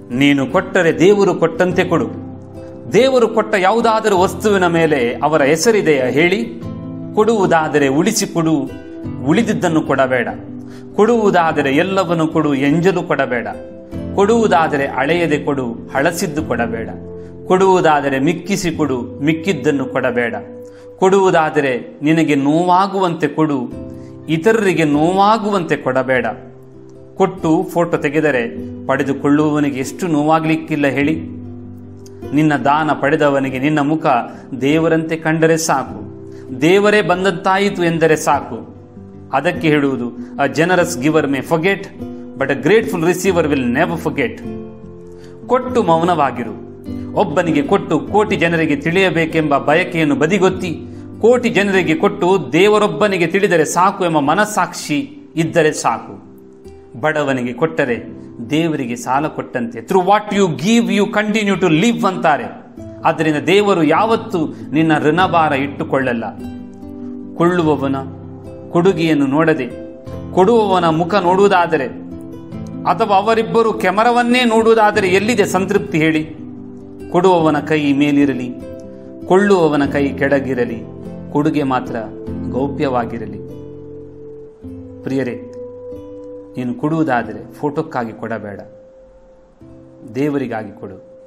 ನೀನು ಕೊಟ್ಟರೆ ದೇವರು ಕೊಟ್ಟಂತೆ ಕೊಡು ದೇವರು ಕೊಟ್ಟ ಯಾವುದಾದರೂ ವಸ್ತುವಿನ ಮೇಲೆ ಅವರ ಹೆಸರಿದೆಯಾ ಹೇಳಿ ಕೊಡುವುದಾದರೆ ಉಳಿಸಿ ಕೊಡು ಉಳಿದಿದ್ದನ್ನು ಕೊಡಬೇಡ ಕೊಡುವುದಾದರೆ ಎಲ್ಲವನ್ನು ಕೊಡು ಎಂಜಲು ಕೊಡಬೇಡ ಕೊಡುವುದಾದರೆ ಅಳೆಯದೆ ಕೊಡು ಹಳಸಿದ್ದು ಕೊಡಬೇಡ ಕೊಡುವುದಾದರೆ ಮಿಕ್ಕಿಸಿ ಕೊಡು ಮಿಕ್ಕಿದ್ದನ್ನು ಕೊಡಬೇಡ ಕೊಡುವುದಾದರೆ ನಿನಗೆ ನೋವಾಗುವಂತೆ ಕೊಡು ಇತರರಿಗೆ ನೋವಾಗುವಂತೆ ಕೊಡಬೇಡ ಕೊಟ್ಟು ಫೋಟೋ ತೆಗೆದರೆ ಪಡೆದುಕೊಳ್ಳುವವನಿಗೆ ಎಷ್ಟು ನೋವಾಗಲಿಕ್ಕಿಲ್ಲ ಹೇಳಿ ನಿನ್ನ ದಾನ ಪಡೆದವನಿಗೆ ನಿನ್ನ ಮುಖ ದೇವರಂತೆ ಕಂಡರೆ ಸಾಕು ದೇವರೇ ಬಂದಂತಾಯಿತು ಎಂದರೆ ಸಾಕು ಅದಕ್ಕೆ ಹೇಳುವುದು a generous giver may forget but a grateful receiver will never forget ಕೊಟ್ಟು ಮೌನವಾಗಿರು ಒಬ್ಬನಿಗೆ ಕೊಟ್ಟು ಕೋಟಿ ಜನರಿಗೆ ತಿಳಿಯಬೇಕೆಂಬ ಬಯಕೆಯನ್ನು ಬದಿಗೊತ್ತಿ ಕೋಟಿ ಜನರಿಗೆ ಕೊಟ್ಟು ದೇವರೊಬ್ಬನಿಗೆ ತಿಳಿದರೆ ಸಾಕು ಎಂಬ ಮನಸ್ಸಾಕ್ಷಿ ಇದ್ದರೆ ಸಾಕು ಬಡವನಿಗೆ ಕೊಟ್ಟರೆ ದೇವರಿಗೆ ಸಾಲ ಕೊಟ್ಟಂತೆ through what you give you continue to live ಅಂತಾರೆ ಆದ್ದರಿಂದ ದೇವರು ಯಾವತ್ತೂ ನಿನ್ನ ಋಣಭಾರ ಇಟ್ಟುಕೊಳ್ಳಲ್ಲ ಕೊಳ್ಳುವವನ ಕೊಡುಗೆಯನ್ನು ನೋಡದೆ ಕೊಡುವವನ ಮುಖ ನೋಡುವುದಾದರೆ ಅಥವಾ ಅವರಿಬ್ಬರು ಕೆಮರವನ್ನೇ ನೋಡುವುದಾದರೆ ಎಲ್ಲಿದೆ ಸಂತೃಪ್ತಿ ಹೇಳಿ ಕೊಡುವವನ ಕೈ ಮೇಲಿರಲಿ ಕೊಳ್ಳುವವನ ಕೈ ಕೆಳಗಿರಲಿ ಕೊಡುಗೆ ಮಾತ್ರ ಗೌಪ್ಯವಾಗಿರಲಿ ಪ್ರಿಯರೇ ನೀನು ಕೊಡುವುದಾದರೆ ಫೋಟೋಕ್ಕಾಗಿ ಕೊಡಬೇಡ ದೇವರಿಗಾಗಿ ಕೊಡು